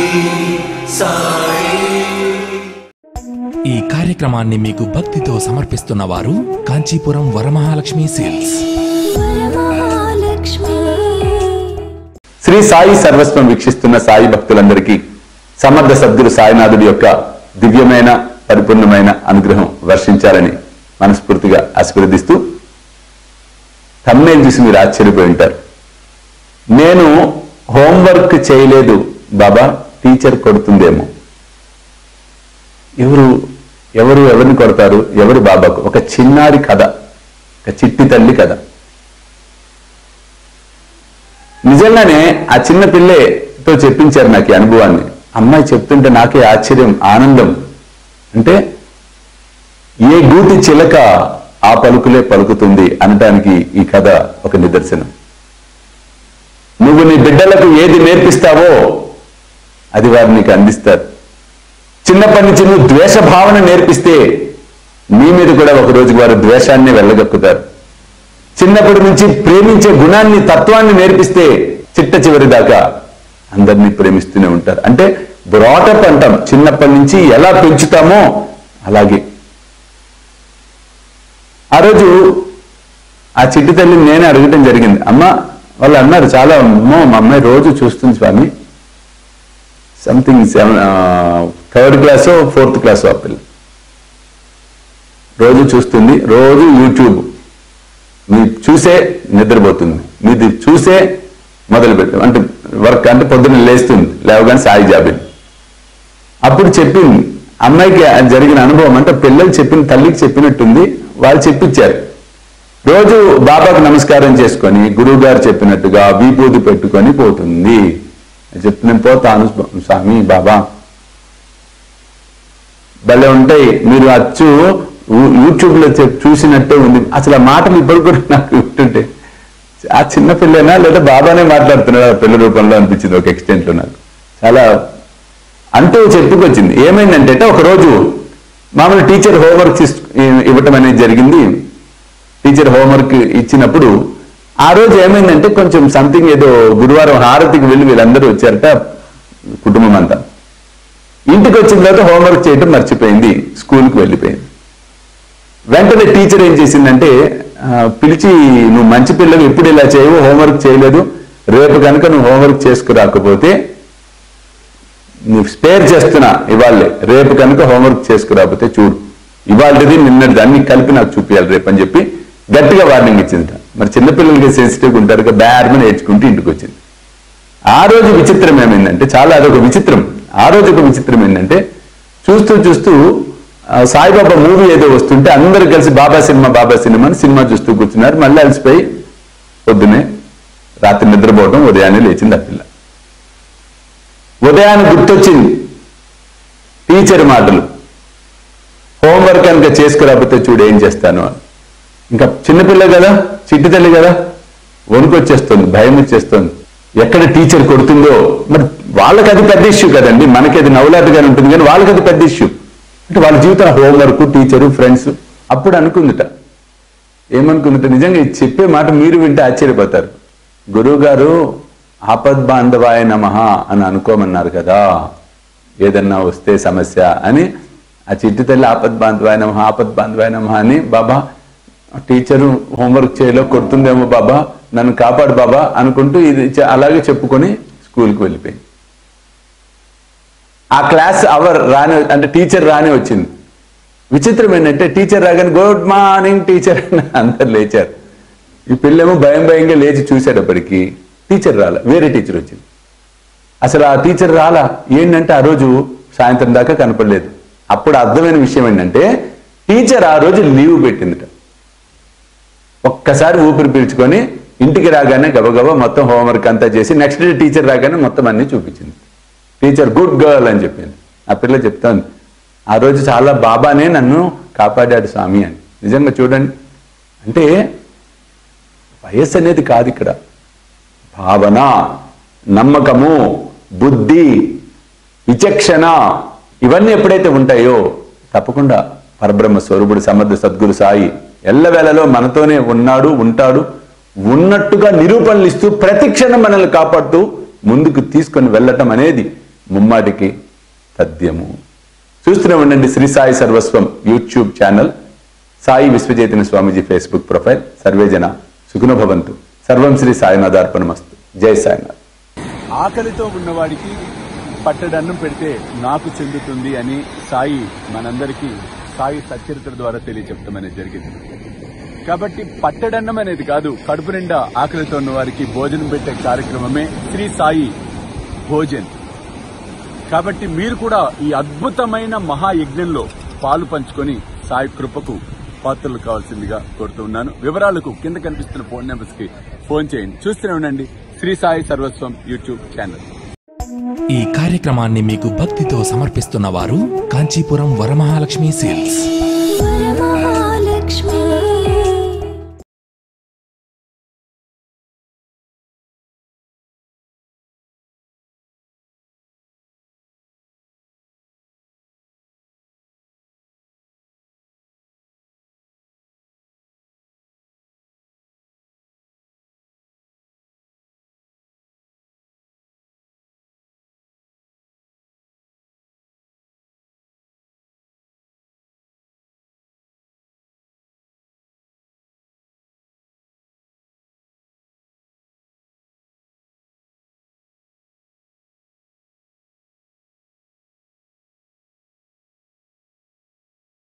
ఈ కార్యక్రమాన్ని మీకు భక్తితో సమర్పిస్తున్న వారు కాంచీపురం వరమహాలక్ష్మి సేల్స్ వరమహాలక్ష్మి శ్రీ సాయి సర్వస్వం వీక్షిస్తున్న సాయి భక్తులందరికీ సమర్థ సద్గురు సాయినాథుడి యొక్క దివ్యమైన పరిపూర్ణమైన అనుగ్రహం వర్షించాలని మనస్ఫూర్తిగా ఆశీర్వదిస్తూ తమ్మేం చూసి మీరు ఆశ్చర్యపోయి ఉంటారు నేను హోంవర్క్ చేయలేదు బాబా టీచర్ కొడుతుందేమో ఎవరు ఎవరు ఎవరిని కొడతారు ఎవరు బాబాకు ఒక చిన్నారి కథ ఒక చిట్టి తల్లి కథ నిజంగానే ఆ చిన్న పిల్లేతో చెప్పించారు నాకు ఈ అనుభవాన్ని అమ్మాయి చెప్తుంటే నాకే ఆశ్చర్యం ఆనందం అంటే ఏ గూటి చిలక ఆ పలుకులే పలుకుతుంది అనటానికి ఈ కథ ఒక నిదర్శనం నువ్వు నీ బిడ్డలకు ఏది నేర్పిస్తావో అది వారు నీకు అందిస్తారు చిన్నప్పటి నుంచి నువ్వు ద్వేష భావన నేర్పిస్తే నీ మీద కూడా ఒక రోజుకి వారు ద్వేషాన్ని వెళ్ళగక్కుతారు చిన్నప్పటి నుంచి ప్రేమించే గుణాన్ని తత్వాన్ని నేర్పిస్తే చిట్ట చివరి దాకా అందరినీ ప్రేమిస్తూనే ఉంటారు అంటే బ్రాటప్ అంటాం చిన్నప్పటి నుంచి ఎలా పెంచుతామో అలాగే ఆ రోజు ఆ చిట్టి తల్లిని నేనే అడగటం జరిగింది అమ్మ వాళ్ళు అన్నారు చాలా అమ్మో మా అమ్మాయి రోజు చూస్తుంది స్వామి సంథింగ్ సెవెన్ థర్డ్ క్లాసో ఫోర్త్ క్లాసో ఆ పిల్ల రోజు చూస్తుంది రోజు యూట్యూబ్ మీరు చూసే నిద్రపోతుంది మీది చూసే మొదలు పెట్టాం అంటే వర్క్ అంటే పొద్దున్న లేస్తుంది లేవగానే సాయి జాబిని అప్పుడు చెప్పింది అమ్మాయికి ఆ జరిగిన అనుభవం అంటే పిల్లలు చెప్పిన తల్లికి చెప్పినట్టుంది వాళ్ళు చెప్పించారు రోజు బాబాకు నమస్కారం చేసుకొని గురువు గారు చెప్పినట్టుగా విభూతి పెట్టుకొని పోతుంది చెప్తే నేను పోతాను స్వామి బాబా భలే ఉంటాయి మీరు అచ్చు యూట్యూబ్ లో చెప్- చూసినట్టే ఉంది అసలు ఆ మాటలు ఇప్పుడు కూడా నాకు వింటుంటే ఆ చిన్న పిల్లనా లేదా బాబానే మాట్లాడుతున్నాడు ఆ పిల్ల రూపంలో అనిపించింది ఒక ఎక్స్టెంట్ లో నాకు చాలా అంటూ చెప్పుకొచ్చింది ఏమైందంటే ఒక రోజు మామూలు టీచర్ హోంవర్క్ ఇవ్వటం అనేది జరిగింది టీచర్ హోంవర్క్ ఇచ్చినప్పుడు ఆ రోజు ఏమైందంటే కొంచెం సంథింగ్ ఏదో గురువారం హారతికి వెళ్ళి వీళ్ళందరూ వచ్చారట కుటుంబం అంతా ఇంటికి వచ్చిన తర్వాత హోంవర్క్ చేయటం మర్చిపోయింది స్కూల్కి వెళ్ళిపోయింది వెంటనే టీచర్ ఏం చేసిందంటే ఆ, పిలిచి నువ్వు మంచి పిల్లలు ఎప్పుడు ఇలా చేయవు హోంవర్క్ చేయలేదు రేపు కనుక నువ్వు హోంవర్క్ చేసుకురాకపోతే నువ్వు స్పేర్ చేస్తున్నా ఇవాళ్ళే రేపు కనుక హోంవర్క్ చేసుకురాకపోతే చూడు ఇవాళది నిన్నటిది అన్ని కలిపి నాకు చూపించాలి రేపు అని చెప్పి గట్టిగా వార్నింగ్ ఇచ్చింది మరి చిన్నపిల్లలకి సెన్సిటివ్గా ఉంటారు కదా బ్యాడ్మని నేర్చుకుంటూ ఇంటికి వచ్చింది ఆ రోజు విచిత్రం ఏమైందంటే చాలా అదొక విచిత్రం ఆ రోజు ఒక విచిత్రం ఏంటంటే చూస్తూ చూస్తూ ఆ, సాయిబాబా మూవీ ఏదో వస్తుంటే అందరూ కలిసి బాబా సినిమా బాబా సినిమా అని సినిమా చూస్తూ కూర్చున్నారు మళ్ళీ అలసిపోయి పొద్దునే రాత్రి నిద్రపోవడం ఉదయాన్నే లేచింది ఆ పిల్ల ఉదయాన్ని గుర్తొచ్చింది టీచర్ మాటలు హోంవర్క్ కనుక చేసుకురాకపోతే చూడు ఏం చేస్తాను అని ఇంకా చిన్నపిల్ల కదా చిట్టి తల్లి కదా వణుకొచ్చేస్తుంది భయం వచ్చేస్తుంది ఎక్కడ టీచర్ కొడుతుందో మరి వాళ్ళకి అది పెద్ద ఇష్యూ కదండి మనకి అది నవ్వులాటగానే ఉంటుంది కానీ వాళ్ళకి అది పెద్ద ఇష్యూ అంటే వాళ్ళ జీవితం హోంవర్క్ టీచరు ఫ్రెండ్స్ అప్పుడు అనుకుందిట ఏమనుకుందిట నిజంగా ఇది చెప్పే మాట మీరు వింటే ఆశ్చర్యపోతారు గురువు గారు ఆపద్ బాంధవాయ నమ అని అనుకోమన్నారు కదా ఏదన్నా వస్తే సమస్య అని ఆ చిట్టి తల్లి ఆపద్ బాంధవాయ నమ ఆపద్ బాంధవాయ నమ అని బాబా టీచరు హోంవర్క్ చేయలో కొడుతుందేమో బాబా నన్ను కాపాడు బాబా అనుకుంటూ ఇది చ- అలాగే చెప్పుకొని స్కూల్కి వెళ్ళిపోయింది ఆ క్లాస్ అవర్ రాని అంటే టీచర్ రాని వచ్చింది విచిత్రం ఏంటంటే టీచర్ రాగానే గుడ్ మార్నింగ్ టీచర్ అని అందరు లేచారు ఈ పిల్లేమో భయం భయంగా లేచి చూసేటప్పటికి టీచర్ రాల వేరే టీచర్ వచ్చింది అసలు ఆ టీచర్ రాలా ఏంటంటే ఆ రోజు సాయంత్రం దాకా కనపడలేదు అప్పుడు అర్థమైన విషయం ఏంటంటే టీచర్ ఆ రోజు లీవ్ పెట్టిందిట ఒక్కసారి ఊపిరి పీల్చుకొని ఇంటికి రాగానే గబగబా మొత్తం హోంవర్క్ అంతా చేసి నెక్స్ట్ డే టీచర్ రాగానే మొత్తం అన్ని చూపించింది టీచర్ గుడ్ గర్ల్ అని చెప్పింది ఆ పిల్ల చెప్తాను ఆ రోజు చాలా బాబానే నన్ను కాపాడాడు స్వామి అని నిజంగా చూడండి అంటే వయస్సు అనేది కాదు ఇక్కడ భావన నమ్మకము బుద్ధి విచక్షణ ఇవన్నీ ఎప్పుడైతే ఉంటాయో తప్పకుండా పరబ్రహ్మ స్వరూపుడు సమర్థ సద్గురు సాయి ఎల్లవేళలో మనతోనే ఉన్నాడు ఉంటాడు ఉన్నట్టుగా నిరూపణలు ఇస్తూ ప్రతి క్షణం మనల్ని కాపాడుతూ ముందుకు తీసుకొని వెళ్ళటం అనేది ముమ్మాటికి తథ్యము చూస్తూనే ఉండండి Sri Sai Sarvaswam YouTube channel Sai Vishwachaitanya Swamiji Facebook profile సర్వేజన సుఖున భవంతు సర్వం శ్రీ సాయినాథార్పణమస్తు జై సాయినాథ్ ఆకలితో ఉన్నవాడికి పట్టడన్నం పెడితే నాకు చెందుతుంది అని సాయి మనందరికీ సాయి సచరిత్ర ద్వారా తెలియచెప్పడం అనేది జరిగింది కాబట్టి పట్టడన్నం అనేది కాదు కడుపు నిండా ఆకలితో ఉన్న వారికి భోజనం పెట్టే కార్యక్రమమే శ్రీ సాయి భోజన్ కాబట్టి మీరు కూడా ఈ అద్భుతమైన మహాయజ్ఞంలో పాలు పంచుకొని సాయి కృపకు పాత్రలు కావాల్సిందిగా కోరుతున్నాను వివరాలకు కింద కనిపిస్తున్న ఫోన్ నెంబర్స్ కి ఫోన్ చేయండి చూస్తూనే ఉండండి శ్రీ సాయి సర్వస్వం యూట్యూబ్ ఛానల్ ఈ కార్యక్రమాన్ని మీకు భక్తితో సమర్పిస్తున్న వారు కాంచీపురం వరమహాలక్ష్మి సేల్స్ వరమహాలక్ష్మి